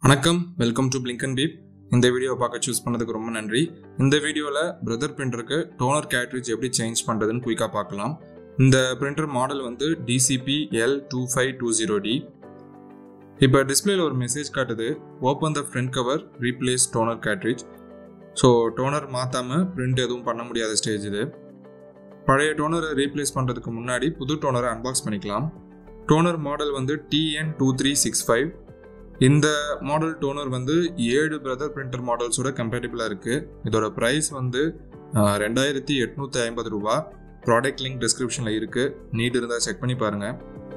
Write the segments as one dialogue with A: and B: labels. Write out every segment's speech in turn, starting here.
A: வணக்கம் welcome to Blinken beep இந்த வீடியோவை பார்க்க சூஸ் பண்ணதுக்கு ரொம்ப நன்றி இந்த வீடியோவில் பிரதர் பிரிண்டருக்கு டோனர் கேட்ரிட்ஜ் எப்படி சேஞ்ச் பண்ணுறதுன்னு குயிக்காக பார்க்கலாம் இந்த பிரிண்டர் மாடல் வந்து DCP L two five two zero D இப்போ டிஸ்பிளேல ஒரு மெசேஜ் காட்டுது open the front cover replace toner cartridge so toner மாற்றாமல் பிரிண்ட் எதுவும் பண்ண முடியாத ஸ்டேஜ் இது பழைய டோனரை ரீப்ளேஸ் பண்ணுறதுக்கு முன்னாடி புது டோனரை அன்பாக்ஸ் பண்ணிக்கலாம் டோனர் மாடல் வந்து TN two three six five இந்த மாடல் டோனர் வந்து ஏழு பிரதர் பிரிண்டர் மாடல்ஸோட கம்பேட்டிபிளாக இருக்குது இதோட ப்ரைஸ் வந்து ஆஹ், ரெண்டாயிரத்தி எட்நூற்றி ஐம்பது ரூபா ப்ராடக்ட் லிங்க் டிஸ்கிரிப்ஷனில் இருக்குது நீட் இருந்தால் செக் பண்ணி பாருங்கள்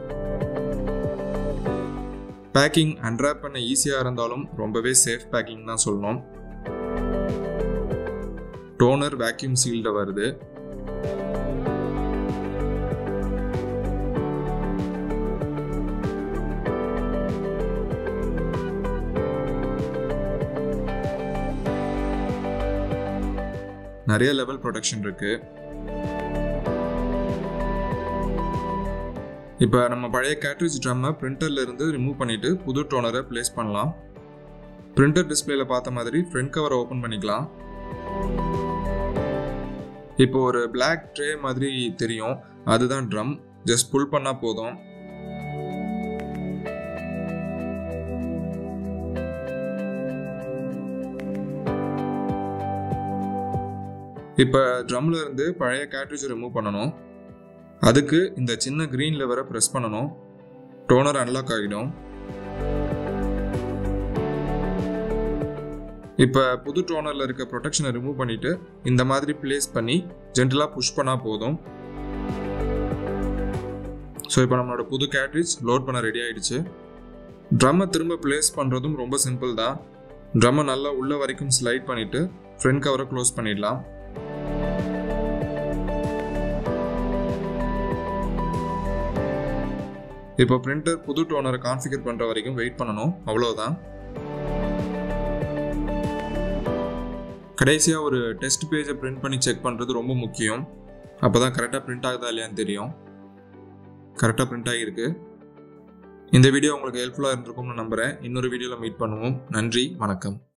A: பேக்கிங் அன்ராப் பண்ண ஈஸியாக இருந்தாலும் ரொம்பவே சேஃப் பேக்கிங் தான் சொல்லணும் டோனர் வேக்யூம் சீல்ட வருது நிறைய லெவல் ப்ரொடெக்ஷன் இருக்கு இப்போ நம்ம பழைய கேட்ரிஜ் ட்ரம்மை பிரிண்டர்ல இருந்து ரிமூவ் பண்ணிட்டு புது டோனரை ப்ளேஸ் பண்ணலாம் பிரிண்டர் டிஸ்பிளேல பார்த்த மாதிரி ஃப்ரண்ட் கவரை ஓப்பன் பண்ணிக்கலாம் இப்போ ஒரு பிளாக் ட்ரே மாதிரி தெரியும் அதுதான் ட்ரம் ஜஸ்ட் புல் பண்ணா போதும் இப்போ ட்ரம்ல இருந்து பழைய கேட்ரிஜ் ரிமூவ் பண்ணணும் அதுக்கு இந்த சின்ன க்ரீன் லெவரை ப்ரெஸ் பண்ணணும் டோனர் அன்லாக் ஆகிடும் இப்போ புது டோனரில் இருக்க ப்ரொடெக்ஷனை ரிமூவ் பண்ணிட்டு இந்த மாதிரி ப்ளேஸ் பண்ணி ஜென்டலாக புஷ் பண்ணால் போதும் ஸோ இப்போ நம்மளோட புது கேட்ரிஜ் லோட் பண்ண ரெடி ஆயிடுச்சு ட்ரம்மை திரும்ப ப்ளேஸ் பண்ணுறதும் ரொம்ப சிம்பிள் தான் ட்ரம்மை நல்லா உள்ள வரைக்கும் ஸ்லைட் பண்ணிட்டு ஃப்ரண்ட் கவரை க்ளோஸ் பண்ணிடலாம் இப்போ பிரிண்டர் புது டோனரை கான்ஃபிகர் பண்ணுற வரைக்கும் வெயிட் பண்ணணும் அவ்வளோதான் கடைசியாக ஒரு டெஸ்ட் பேஜை பிரிண்ட் பண்ணி செக் பண்ணுறது ரொம்ப முக்கியம் அப்போ தான் கரெக்டாக பிரிண்ட் ஆகுதா இல்லையான்னு தெரியும் கரெக்டாக பிரிண்ட் ஆகியிருக்கு இந்த வீடியோ உங்களுக்கு ஹெல்ப்ஃபுல்லாக இருந்திருக்கும்னு நம்புகிறேன் இன்னொரு வீடியோவில் மீட் பண்ணுவோம் நன்றி வணக்கம்